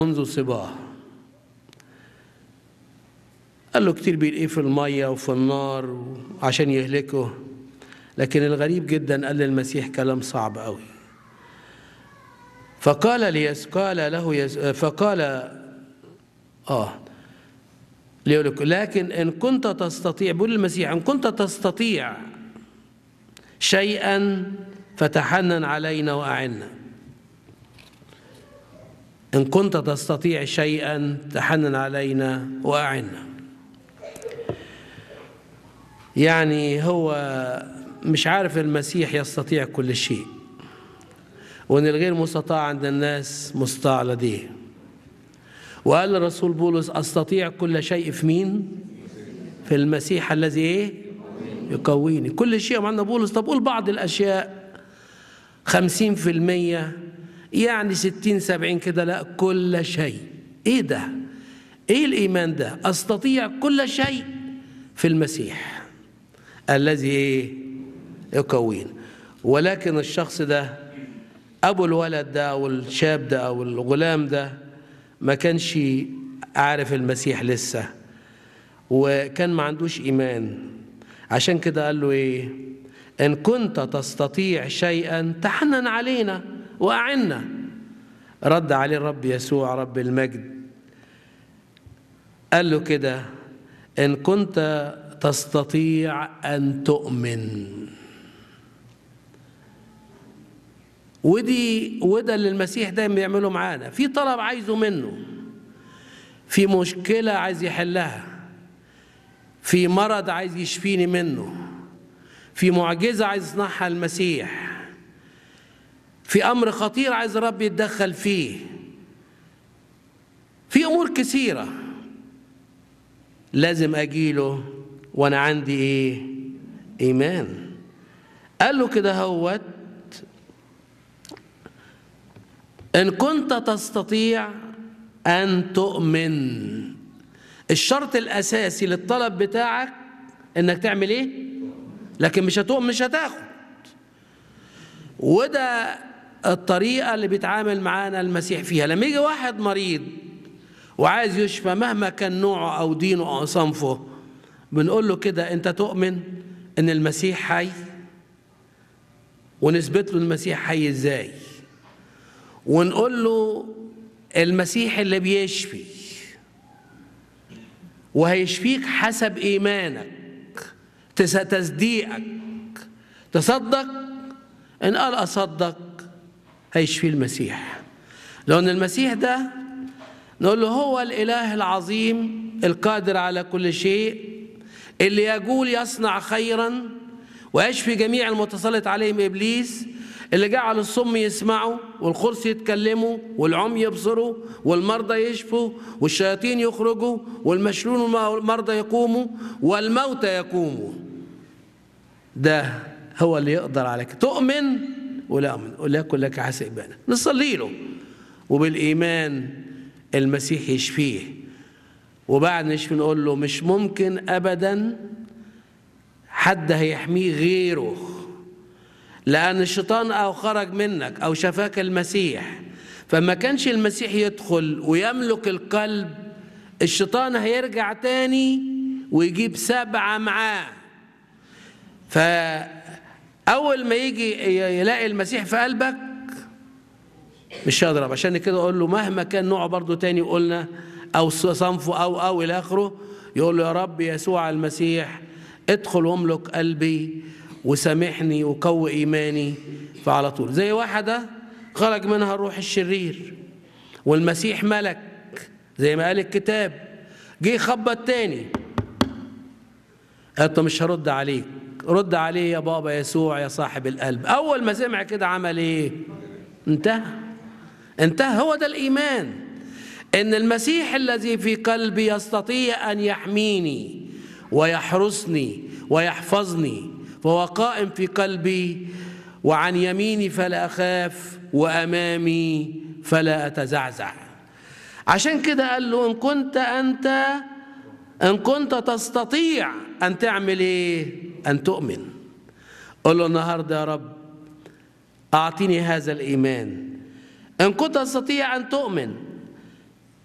منذ صباه قال له كتير بيلاقيه في المية وفي النار عشان يهلكه لكن الغريب جدا قال للمسيح كلام صعب قوي فقال ليس قال له يس فقال اه ليقول لكن ان كنت تستطيع بيقول المسيح ان كنت تستطيع شيئا فتحنن علينا واعنا ان كنت تستطيع شيئا تحنن علينا واعنا يعني هو مش عارف المسيح يستطيع كل شيء وان الغير مستطاع عند الناس مستطاع لديه وقال الرسول بولس استطيع كل شيء في مين في المسيح الذي ايه يقويني كل شيء معنا بولس طب قول بعض الاشياء خمسين في المية يعني ستين سبعين كده لا كل شيء ايه ده ايه الايمان ده استطيع كل شيء في المسيح الذي ايه يقوين ولكن الشخص ده ابو الولد ده او الشاب ده او الغلام ده ما كانش عارف المسيح لسه وكان ما عندوش ايمان عشان كده قال له ايه ان كنت تستطيع شيئا تحنن علينا واعنا رد عليه الرب يسوع رب المجد قال له كده ان كنت تستطيع ان تؤمن ودي وده اللي المسيح دايما بيعمله معانا في طلب عايزه منه في مشكلة عايز يحلها في مرض عايز يشفيني منه في معجزة عايز يصنعها المسيح في أمر خطير عايز الرب يتدخل فيه في أمور كثيرة لازم أجيله وأنا عندي إيه إيمان قال له كده هوت إن كنت تستطيع أن تؤمن الشرط الأساسي للطلب بتاعك إنك تعمل إيه؟ لكن مش هتؤمن مش هتاخد وده الطريقة اللي بيتعامل معانا المسيح فيها لما يجي واحد مريض وعايز يشفى مهما كان نوعه أو دينه أو صنفه بنقول له كده أنت تؤمن إن المسيح حي ونثبت له المسيح حي إزاي ونقول له المسيح اللي بيشفي وهيشفيك حسب ايمانك تصديقك تصدق ان قال اصدق هيشفي المسيح لان المسيح ده نقول له هو الاله العظيم القادر على كل شيء اللي يقول يصنع خيرا ويشفي جميع المتسلط عليهم ابليس اللي جعل الصم يسمعوا والخرس يتكلموا والعمي يبصروا والمرضى يشفوا والشياطين يخرجوا والمشلول والمرضى يقوموا والموتى يقوموا ده هو اللي يقدر عليك تؤمن ولا أؤمن وليكن لك حسب إيمانك نصلي له وبالإيمان المسيح يشفيه وبعد نشفي نقول له مش ممكن أبدا حد هيحميه غيره لأن الشيطان أو خرج منك أو شفاك المسيح فما كانش المسيح يدخل ويملك القلب الشيطان هيرجع تاني ويجيب سبعة معاه فأول ما يجي يلاقي المسيح في قلبك مش هيضرب عشان كده أقول له مهما كان نوعه برضه تاني قلنا أو صنفه أو أو إلى آخره يقول له يا رب يسوع المسيح ادخل واملك قلبي وسامحني وقوي ايماني فعلى طول زي واحده خرج منها الروح الشرير والمسيح ملك زي ما قال الكتاب جه يخبط تاني قالت مش هرد عليك رد عليه يا بابا يسوع يا صاحب القلب اول ما سمع كده عمل ايه انتهى انتهى هو ده الايمان ان المسيح الذي في قلبي يستطيع ان يحميني ويحرسني ويحفظني فهو قائم في قلبي وعن يميني فلا اخاف وامامي فلا اتزعزع عشان كده قال له ان كنت انت ان كنت تستطيع ان تعمل ايه ان تؤمن قل له النهارده يا رب اعطيني هذا الايمان ان كنت تستطيع ان تؤمن